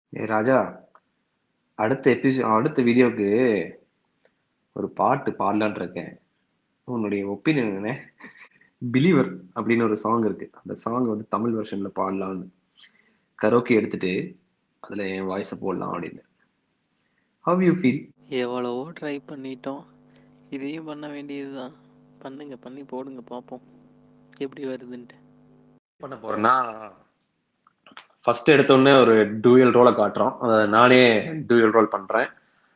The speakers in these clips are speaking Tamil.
ஏ ராஜா அடுத்த எபிசோ அடுத்த வீடியோக்கு ஒரு பாட்டு பாடலான்னு இருக்கேன் உன்னுடைய ஒப்பீனியன் என்ன பிலீவர் அப்படின்னு ஒரு சாங் இருக்கு அந்த சாங் வந்து தமிழ் வெர்ஷன்ல பாடலான்னு கரோக்கி எடுத்துட்டு அதுல என் வாய்ஸை போடலாம் அப்படின்னு ஹவ் யூ ஃபீல் எவ்வளவோ ட்ரை பண்ணிட்டோம் இதையும் பண்ண வேண்டியது தான் பண்ணுங்க பண்ணி போடுங்க பார்ப்போம் எப்படி வருதுன்ட்டு பண்ண போறேன்னா ஃபர்ஸ்ட் எடுத்தோடனே ஒரு டூயல் ரோலை காட்டுறோம் அதாவது நானே டூயல் ரோல் பண்றேன்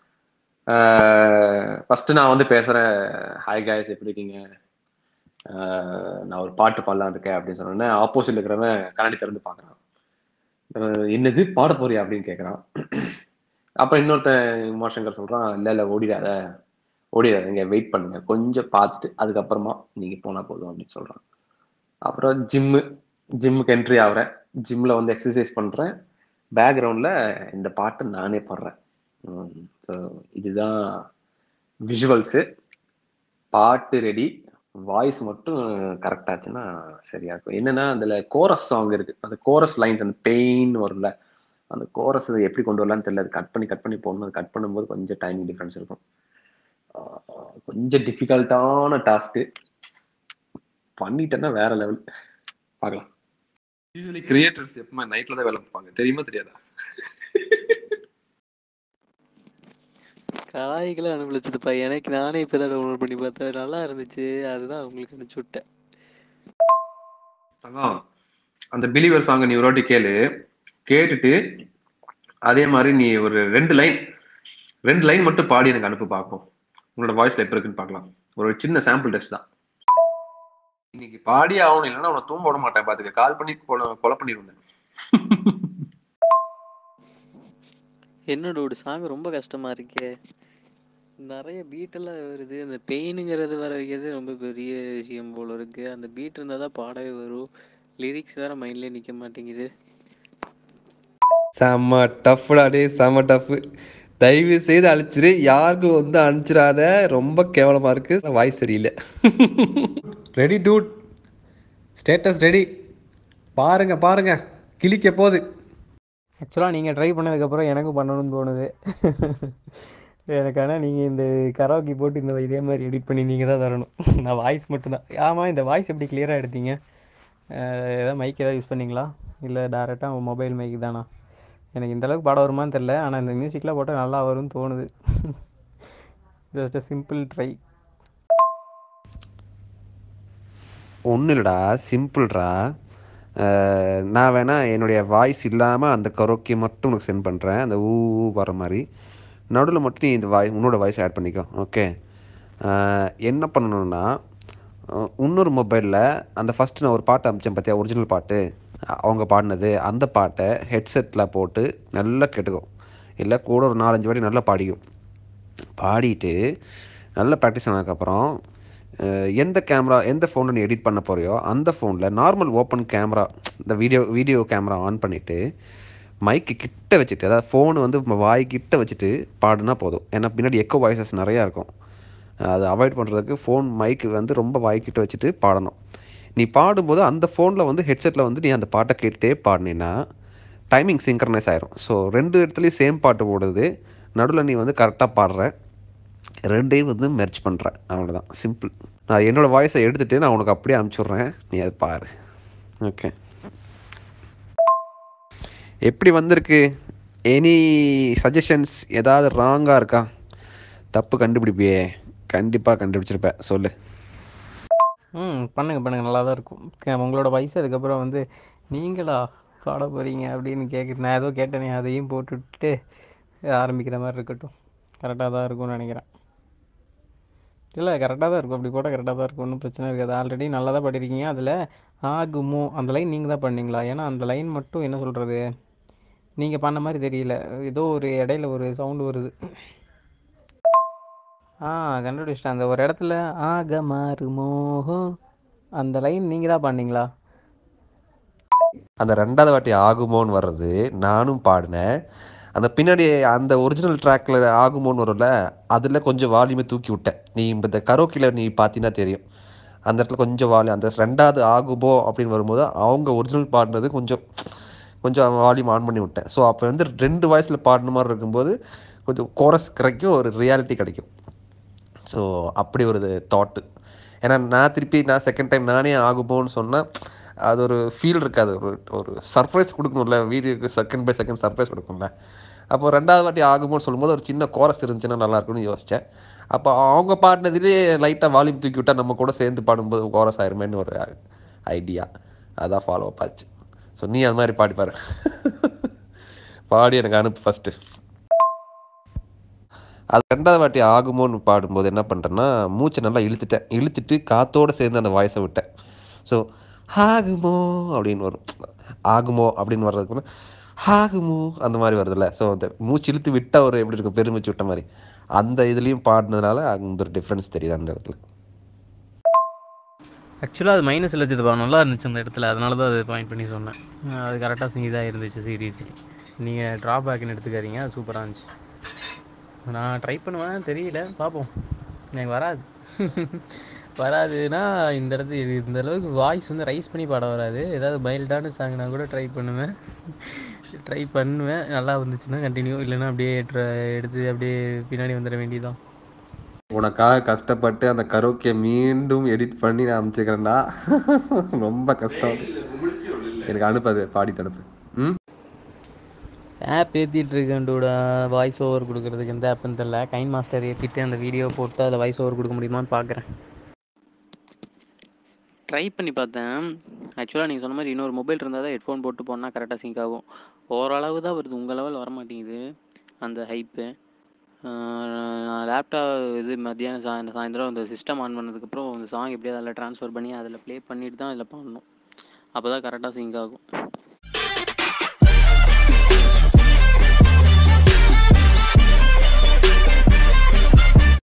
ஃபர்ஸ்ட் நான் வந்து பேசுறேன் ஹாய் காய்ஸ் எப்படி இருக்கீங்க ஆஹ் நான் ஒரு பாட்டு பாடலாம் இருக்கேன் அப்படின்னு சொன்னோன்னே ஆப்போசிட்ல இருக்கிறவன் கண்ணாடி திறந்து பார்க்கறான் ஆஹ் என்னது பாட போறியா அப்படின்னு கேட்கறான் அப்புறம் இன்னொருத்தன் உமாசங்கர் சொல்றான் இல்ல இல்ல ஓடிடாத ஓடிடாதீங்க வெயிட் பண்ணுங்க கொஞ்சம் பார்த்துட்டு அதுக்கப்புறமா நீங்க போனா போதும் அப்படின்னு சொல்றான் அப்புறம் ஜிம்மு ஜிம்முக்கு என்ட்ரி ஆகுறேன் ஜிம்ல வந்து எக்ஸசைஸ் பண்றேன் பேக்ரவுண்ட்ல இந்த பாட்டு நானே பாடுறேன் ஸோ இதுதான் விஷுவல்ஸு பாட்டு ரெடி வாய்ஸ் மட்டும் கரெக்ட் ஆச்சுன்னா சரியா இருக்கும் என்னன்னா அதுல கோரஸ் சாங் இருக்கு அந்த கோரஸ் லைன்ஸ் அந்த பெயின் வரும்ல அந்த கோரஸ் எப்படி கொண்டு வரலாம்னு தெரியல அது கட் பண்ணி கட் பண்ணி போடணும் அது கட் பண்ணும்போது கொஞ்சம் டைமிங் டிஃபரன்ஸ் இருக்கும் ஆஹ் கொஞ்சம் டிஃபிகல்ட்டான டாஸ்க்கு பண்ணிட்டேன்னா வேற லெவல் பார்க்கலாம் யூஸ்வலி கிரியேட்டர்ஸ் எப்பவுமே நைட்ல தான் வேலை பார்ப்பாங்க தெரியுமா தெரியாதா கலாய்களை அனுபவிச்சதுப்பா எனக்கு நானே இப்போ தான் டவுன்லோட் பண்ணி பார்த்தேன் நல்லா இருந்துச்சு அதுதான் உங்களுக்கு அனுப்பிச்சு விட்டேன் அதான் அந்த பிலீவர் சாங்கை நீ ஒரு வாட்டி கேளு கேட்டுட்டு அதே மாதிரி நீ ஒரு ரெண்டு லைன் ரெண்டு லைன் மட்டும் பாடி எனக்கு அனுப்பி பார்ப்போம் உங்களோட வாய்ஸ்ல எப்படி இருக்குன்னு பார்க்கலாம் ஒரு சின்ன சாம்பிள் டெஸ்ட் தான் இன்னைக்கு பாடி ஆகணும் இல்லைன்னா உன்னை தூங்க விட மாட்டேன் பாத்துக்க கால் பண்ணி கொலை கொலை பண்ணிடுவேன் என்னோட ஒரு சாங் ரொம்ப கஷ்டமா இருக்கே நிறைய பீட்டெல்லாம் வருது அந்த பெயினுங்கிறது வர வைக்கிறது ரொம்ப பெரிய விஷயம் போல இருக்கு அந்த பீட் இருந்தால் தான் பாடவே வரும் லிரிக்ஸ் வேற மைண்ட்லேயே நிற்க மாட்டேங்குது செம்ம டஃப்டா டே செம்ம டஃப் தயவு செய்து அழிச்சிரு யாருக்கும் வந்து அனுப்பிச்சிடாத ரொம்ப கேவலமா இருக்கு வாய்ஸ் சரியில்லை ரெடி டூட் ஸ்டேட்டஸ் ரெடி பாருங்க பாருங்க கிளிக்க போகுது ஆக்சுவலாக நீங்கள் ட்ரை பண்ணதுக்கப்புறம் எனக்கும் பண்ணணும்னு தோணுது எனக்கு ஆனால் நீங்கள் இந்த கராக்கி போட்டு இந்த இதே மாதிரி எடிட் பண்ணி நீங்கள் தான் தரணும் நான் வாய்ஸ் மட்டும்தான் ஆமாம் இந்த வாய்ஸ் எப்படி கிளியராக எடுத்தீங்க அஹ் ஏதாவது மைக் ஏதாவது யூஸ் பண்ணீங்களா இல்லை டேரெக்டாக மொபைல் மைக் தானா எனக்கு இந்த அளவுக்கு பாடம் வருமான்னு தெரில ஆனால் இந்த மியூசிக்லாம் போட்டால் நல்லா வரும்னு தோணுது ஜஸ்ட் அ சிம்பிள் ட்ரை ஒன்றும் இல்லைடா சிம்பிள்டா நான் வேணா என்னுடைய வாய்ஸ் இல்லாமல் அந்த கரோக்கி மட்டும் உனக்கு சென்ட் பண்ணுறேன் அந்த ஊ ஊ வர மாதிரி நடுவில் மட்டும் நீ இந்த வாய் உன்னோட வாய்ஸ் ஆட் பண்ணிக்கோ ஓகே என்ன பண்ணணும்னா அஹ், இன்னொரு மொபைலில் அந்த ஃபஸ்ட்டு நான் ஒரு பாட்டு அமிச்சேன் பார்த்தியா ஒரிஜினல் பாட்டு அவங்க பாடினது அந்த பாட்டை ஹெட்செட்டில் போட்டு நல்லா கேட்டுக்கோ இல்லை கூட ஒரு நாலஞ்சு வாட்டி நல்லா பாடிக்கும் பாடிட்டு நல்ல ப்ராக்டிஸ் ஆனதுக்கப்புறம் அஹ், எந்த கேமரா எந்த ஃபோனில் நீ எடிட் பண்ண போறியோ அந்த ஃபோனில் நார்மல் ஓப்பன் கேமரா இந்த வீடியோ வீடியோ கேமரா ஆன் பண்ணிவிட்டு மைக்கு கிட்ட வச்சுட்டு அதாவது ஃபோனு வந்து வாய் கிட்ட வச்சுட்டு பாடுனா போதும் ஏன்னா பின்னாடி எக்கோ வாய்ஸஸ் நிறையா இருக்கும் அதை அவாய்ட் பண்ணுறதுக்கு ஃபோன் மைக்கு வந்து ரொம்ப வாய்க்கிட்ட வச்சுட்டு பாடணும் நீ பாடும்போது அந்த ஃபோனில் வந்து ஹெட்செட்டில் வந்து நீ அந்த பாட்டை கேட்டுட்டே பாடினீன்னா டைமிங் சிங்க்ரனைஸ் ஆயிரும் ஸோ ரெண்டு இடத்துலையும் சேம் பாட்டு ஓடுது நடுவில் நீ வந்து கரெக்டாக பாடுற ரெண்டையும் வந்து மெர்ச் பண்ணுறேன் அவ்வளோதான் சிம்பிள் நான் என்னோடய வாய்ஸை எடுத்துகிட்டு நான் உனக்கு அப்படியே அனுப்பிச்சுட்றேன் நீ அதை பாரு ஓகே எப்படி வந்திருக்கு எனி சஜஷன்ஸ் ஏதாவது ராங்காக இருக்கா தப்பு கண்டுபிடிப்பியே கண்டிப்பாக கண்டுபிடிச்சிருப்பேன் சொல்லு ம் பண்ணுங்க பண்ணுங்க நல்லா தான் இருக்கும் க- உங்களோட வயசு அதுக்கப்புறம் வந்து நீங்களா பாட போகிறீங்க அப்படின்னு கேட்குறது நான் ஏதோ கேட்டேனே அதையும் போட்டுவிட்டு ஆரம்பிக்கிற மாதிரி இருக்கட்டும் கரெக்டாக தான் இருக்கும்னு நினைக்கிறேன் இல்லை கரெக்டாக தான் இருக்கும் அப்படி போட்டால் கரெக்டாக தான் இருக்கும் ஒன்றும் பிரச்சனை இருக்காது ஆல்ரெடி நல்லா தான் படிருக்கீங்க அதில் ஆகுமோ அந்த லைன் நீங்கள் தான் பண்ணீங்களா ஏன்னா அந்த லைன் மட்டும் என்ன சொல்கிறது நீங்கள் பண்ண மாதிரி தெரியல ஏதோ ஒரு இடையில ஒரு சவுண்டு வருது ஆ கண்டுபிடிச்சிட்டேன் அந்த ஒரு இடத்துல ஆக மாறுமோஹோ அந்த லைன் நீங்கள் தான் பண்ணீங்களா அந்த ரெண்டாவது வாட்டி ஆகுமோன்னு வர்றது நானும் பாடினேன் அந்த பின்னாடி அந்த ஒரிஜினல் ட்ராக்ல ஆகுமோன்னு வரும்ல அதில் கொஞ்சம் வால்யூமை தூக்கி விட்டேன் நீ இப்ப இந்த கரோக்கில் நீ பார்த்தீங்கன்னா தெரியும் அந்த இடத்துல கொஞ்சம் வால்யூம் அந்த ரெண்டாவது ஆகுமோ அப்படின்னு வரும்போது அவங்க ஒரிஜினல் பாடினது கொஞ்சம் கொஞ்சம் வால்யூம் ஆன் பண்ணி விட்டேன் ஸோ அப்போ வந்து ரெண்டு வாய்ஸில் பாடின மாதிரி இருக்கும்போது கொஞ்சம் கோரஸ் கிடைக்கும் ஒரு ரியாலிட்டி கிடைக்கும் ஸோ அப்படி ஒரு தாட்டு ஏன்னா நான் திருப்பி நான் செகண்ட் டைம் நானே ஆகுமோன்னு சொன்னால் அது ஒரு ஃபீல் இருக்காது ஒரு ஒரு சர்ப்ரைஸ் கொடுக்கணும்ல வீடியோக்கு செகண்ட் பை செகண்ட் சர்ப்ரைஸ் கொடுக்கணும்ல அப்போ ரெண்டாவது வாட்டி ஆகுமோன்னு சொல்லும்போது ஒரு சின்ன கோரஸ் இருந்துச்சுன்னா நல்லா இருக்கும்னு யோசித்தேன் அப்போ அவங்க பாடினதுலேயே லைட்டாக வால்யூம் தூக்கி விட்டால் நம்ம கூட சேர்ந்து பாடும்போது கோரஸ் ஆயிருமேன்னு ஒரு ஐடியா அதான் ஃபாலோ அப் ஆச்சு ஸோ நீ அது மாதிரி பாடி பாரு பாடி எனக்கு அனுப்பு ஃபஸ்ட்டு அது ரெண்டாவது வாட்டி ஆகுமோன்னு பாடும்போது என்ன பண்ணுறேன்னா மூச்சை நல்லா இழுத்துட்டேன் இழுத்துட்டு காத்தோடு சேர்ந்து அந்த வாய்ஸை விட்டேன் ஸோ ஆகுமோ அப்படின்னு வரும் ஆகுமோ அப்படின்னு வர்றதுக்கு முன்ன, ஆகுமோ அந்த மாதிரி வருதுல்ல ஸோ அந்த மூச்சு இழுத்து விட்டால் ஒரு எப்படி இருக்கும் பெருமிச்சு விட்ட மாதிரி அந்த இதுலேயும் பாடினதுனால அந்த ஒரு டிஃப்ரென்ஸ் தெரியுது அந்த இடத்துல ஆக்சுவலாக அது மைனஸில் வச்சதுப்பா நல்லா இருந்துச்சு அந்த இடத்துல அதனால தான் அது பாயிண்ட் பண்ணி சொன்னேன் அஹ் அது கரெக்டாக இதாக இருந்துச்சு சீரியஸ்லி நீங்கள் ட்ராபேக்னு எடுத்துக்காதீங்க அது சூப்பராக இருந்துச்சு நான் ட்ரை பண்ணுவேன் தெரியல பார்ப்போம் எனக்கு வராது வராதுன்னா இந்த இடத்து இந்த அளவுக்கு வாய்ஸ் வந்து ரைஸ் பண்ணி பாட வராது ஏதாவது மைல்டான சாங்னா கூட ட்ரை பண்ணுவேன் ட்ரை பண்ணுவேன் நல்லா வந்துச்சுன்னா கண்டினியூ இல்லைன்னா அப்படியே try- எடுத்து அப்படியே பின்னாடி வந்துட வேண்டியதான் உனக்காக கஷ்டப்பட்டு அந்த கரோக்கியை மீண்டும் எடிட் பண்ணி நான் அனுப்பிச்சுக்கிறேன்டா ரொம்ப கஷ்டம் எனக்கு அனுப்பாது பாடிட்டு அனுப்பு ம் ஆப் ஏற்றிட்டு இருக்கேன்டூடா வாய்ஸ் ஓவர் கொடுக்கறதுக்கு எந்த ஆப்னு தெரில கைன் மாஸ்டர் ஏற்றிட்டு அந்த வீடியோ போட்டு அதில் வாய்ஸ் ஓவர் கொடுக்க முடியுமான்னு பார்க்குறேன் ட்ரை பண்ணி பார்த்தேன் ஆக்சுவலாக நீங்கள் சொன்ன மாதிரி இன்னொரு மொபைல் இருந்தால் தான் ஹெட்ஃபோன் போட்டு போனால் கரெக்டாக சிங்க் ஆகும் ஓரளவு தான் வருது உங்கள் லெவல் வர மாட்டேங்குது அந்த ஹைப்பு நான் லேப்டாப் இது மத்தியானம் சாய் சாயந்தரம் அந்த சிஸ்டம் ஆன் பண்ணதுக்கப்புறம் அந்த சாங் எப்படியாவது அதில் ட்ரான்ஸ்ஃபர் பண்ணி அதில் ப்ளே பண்ணிட்டு தான் அதில் பண்ணணும் அப்போ தான் கரெக்டாக சிங்க் ஆகும்